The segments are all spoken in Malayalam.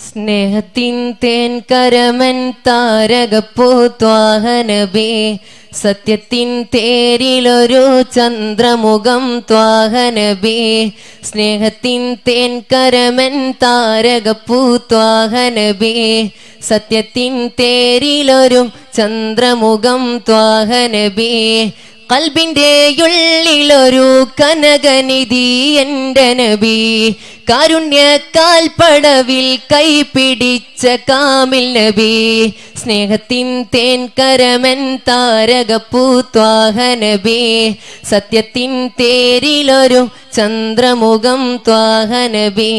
സ്നേഹത്തിൻ തേൻ കരമൻ താരകപ്പൂത്വാഹനബേ സത്യത്തിൻ തേരിലൊരു ചന്ദ്രമുഖം ത്വാഹനബേ സ്നേഹത്തിൻ തേൻ കരമൻ താരകപ്പൂത്വാഹനബേ സത്യത്തിൻ തേരിലൊരു ചന്ദ്രമുഖം ത്വാഹനബേ കൽബിന്റെ ഉള്ളിലൊരു കനകനിധി എൻ്റെ നബി കാരുണ്യക്കാൽ പടവിൽ കൈപിടിച്ച കാമിൽ നബി സ്നേഹത്തിൻ തേൻ കരമൻ താരകപ്പൂത്വാഹനബി സത്യത്തിൻ തേരിലൊരു ചന്ദ്രമുഖം ത്വാഹനബി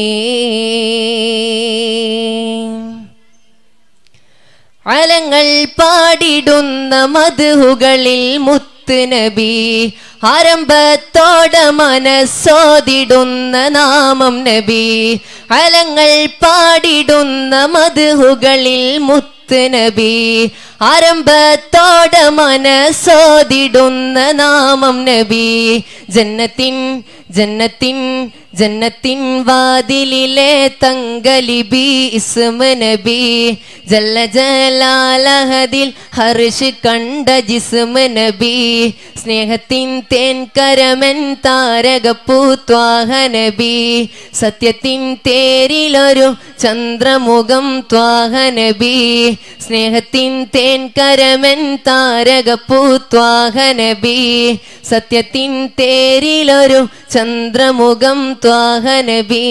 അലങ്ങൾ പാടിടുന്ന മധുകളിൽ മുത്ത് നബി ആരംഭത്തോട മനസ്സോതിടുന്ന നാമം നബി അലങ്ങൾ പാടിടുന്ന മധുകളിൽ മുത്ത് നബി ആരംഭത്തോട മനസ്സോതിടുന്ന നാമം നബി ജന്നത്തിൻ ജന്നത്തിൻ ജന്നത്തിൻ വാതിലിലെ തങ്കലിബി ഇസ്മ നബി ജല്ല ജലാലഹദിൽ ഹർഷ് കണ്ട ജിസ്മ നബി സ്നേഹത്തിൻ തേൻ കരമൻ താരകപ്പൂത്വാഹ നബി സത്യത്തിൻ തേരിലൊരു ചന്ദ്രമുഖം ത്വാഹ നബി സ്നേഹത്തിൻ തേൻ കരമൻ താരകപ്പൂത്വാഹ നബി സത്യത്തിൻ തേരിലൊരു ചന്ദ്രമുഖം ത്വാഹ നബി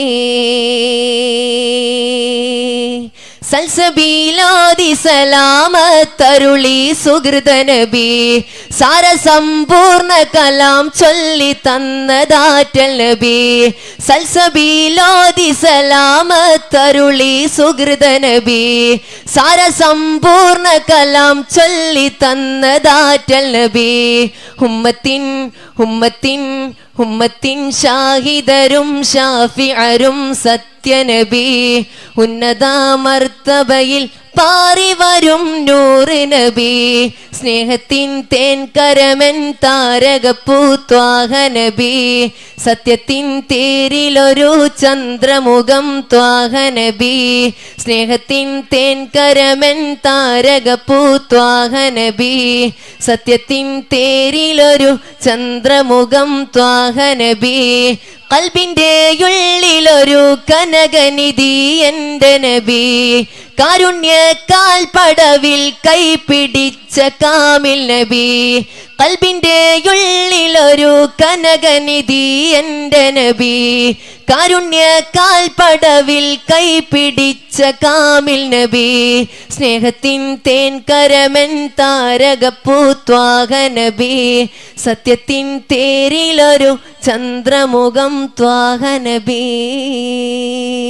സൽസബീലോതി സലാമത്തരുളി സുഹൃത നബി സാരസമ്പൂർണ്ണ കലാം ചൊല്ലി തന്നതാറ്റൽ നബി സൽസബീലോതി സലാമത്തരുളി സുഹൃത നബി സാരസമ്പൂർണ്ണ കലാം ചൊല്ലി തന്നതാറ്റൽ നബി ഉമ്മത്തിൻ ഉമ്മത്തിൻ ഉമ്മത്തിൻ ഷാഹിദരും ഷാഫിഅരും സത്യനബി ഉന്നതാമർത്തബയിൽ പാറി വരും നൂറ് നബി സ്നേഹത്തിൻ തേൻ കരമൻ താരകപ്പൂത്വാഹ നബി സത്യത്തിൻ തേരിലൊരു ചന്ദ്രമുഖം ത്വാഹ നബി സ്നേഹത്തിൻ തേൻ കരമൻ താരകപ്പൂത്വാഹ നബി സത്യത്തിൻ തേരിലൊരു ചന്ദ്രമുഖം ത്വാഹ നബി കൽബിന്റെ ഉള്ളിലൊരു കനകനിധി എൻ്റെ നബി കാരുണ്യക്കാൽ പടവിൽ കൈപിടിച്ച കാമിൽ നബി കൽബിന്റെ ഉള്ളിലൊരു കനകനിധി എൻ്റെ നബി കാരുണ്യക്കാൽ പടവിൽ കൈപിടിച്ച കാമിൽ നബി സ്നേഹത്തിൻ തേൻ കരമൻ താരകപ്പൂത്വാഹ നബി സത്യത്തിൻ തേരിലൊരു ചന്ദ്രമുഖം ത്വാഹ നബി